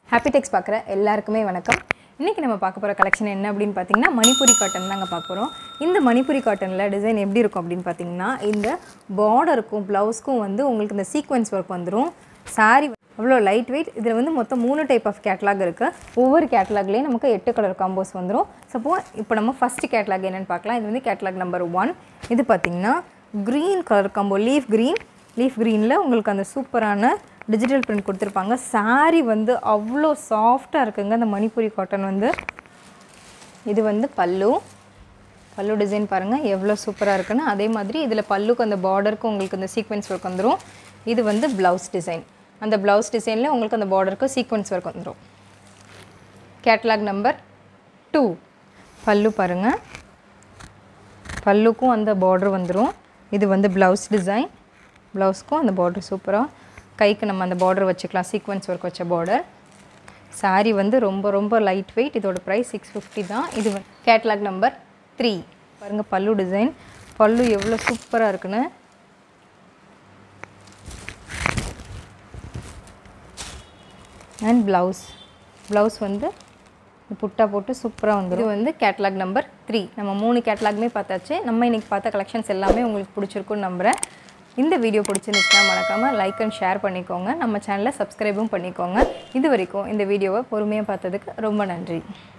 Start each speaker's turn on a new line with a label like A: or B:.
A: happy டெக்ஸ் பார்க்குற எல்லாருக்குமே வணக்கம் இன்றைக்கி நம்ம பார்க்க போகிற கலெக்ஷன் என்ன அப்படின்னு பார்த்தீங்கன்னா மணிப்புரி காட்டன் தாங்க பார்க்க போகிறோம் இந்த மணிப்புரி காட்டனில் டிசைன் எப்படி இருக்கும் அப்படின்னு பார்த்தீங்கன்னா இந்த பார்டருக்கும் ப்ளவுஸ்க்கும் வந்து உங்களுக்கு இந்த சீக்வன்ஸ் ஒர்க் வந்துடும் saree அவ்வளோ லைட் வெயிட் இதில் வந்து மொத்தம் மூணு டைப் ஆஃப் கேட்லாக் இருக்குது ஒவ்வொரு கேட்லாக்லேயும் நமக்கு எட்டு கலர் காம்போஸ் வந்துடும் சப்போ இப்போ நம்ம ஃபஸ்ட்டு கேட்லாக் என்னென்னு பார்க்கலாம் இது வந்து கேட்லாக் நம்பர் ஒன் இது பார்த்திங்கன்னா green colour combo leaf green leaf க்ரீனில் உங்களுக்கு அந்த சூப்பரான டிஜிட்டல் பிரிண்ட் கொடுத்துருப்பாங்க saree வந்து அவ்வளோ சாஃப்டாக இருக்குங்க அந்த மணிப்புரி காட்டன் வந்து இது வந்து பல்லு பல்லு டிசைன் பாருங்கள் எவ்வளோ சூப்பராக இருக்குன்னு அதே மாதிரி இதில் பல்லுக்கு அந்த பார்டருக்கு உங்களுக்கு அந்த சீக்வென்ஸ் ஒர்க் வந்துடும் இது வந்து ப்ளவுஸ் டிசைன் அந்த ப்ளவுஸ் டிசைனில் உங்களுக்கு அந்த பார்டருக்கு சீக்வென்ஸ் ஒர்க் வந்துடும் கேட்லாக் நம்பர் டூ பல்லு பாருங்கள் பல்லுக்கும் அந்த பார்டர் வந்துடும் இது வந்து ப்ளவுஸ் டிசைன் ப்ளவுஸ்க்கும் அந்த பார்டர் சூப்பராக கைக்கு நம்ம அந்த பார்டர் வச்சுக்கலாம் சீக்வென்ஸ் ஒர்க் வச்ச பார்டர் saree வந்து ரொம்ப ரொம்ப லைட் வெயிட் இதோட ப்ரைஸ் சிக்ஸ் ஃபிஃப்டி தான் இது கேட்லாக் நம்பர் த்ரீ பாருங்கள் பல்லு டிசைன் பல்லு எவ்வளோ சூப்பராக இருக்குன்னு அண்ட் ப்ளவுஸ் ப்ளவுஸ் வந்து இந்த புட்டா போட்டு சூப்பராக வந்துடும் இது வந்து கேட்லாக் நம்பர் த்ரீ நம்ம மூணு கேட்லாக்மே பார்த்தாச்சு நம்ம இன்றைக்கி பார்த்த கலெக்ஷன்ஸ் எல்லாமே உங்களுக்கு பிடிச்சிருக்குன்னு நம்புகிறேன் இந்த வீடியோ பிடிச்சிருந்துச்சுன்னா மறக்காமல் லைக் அண்ட் ஷேர் பண்ணிக்கோங்க நம்ம சேனலை சப்ஸ்கிரைபும் பண்ணிக்கோங்க இது வரைக்கும் இந்த வீடியோவை பொறுமையாக பார்த்ததுக்கு ரொம்ப நன்றி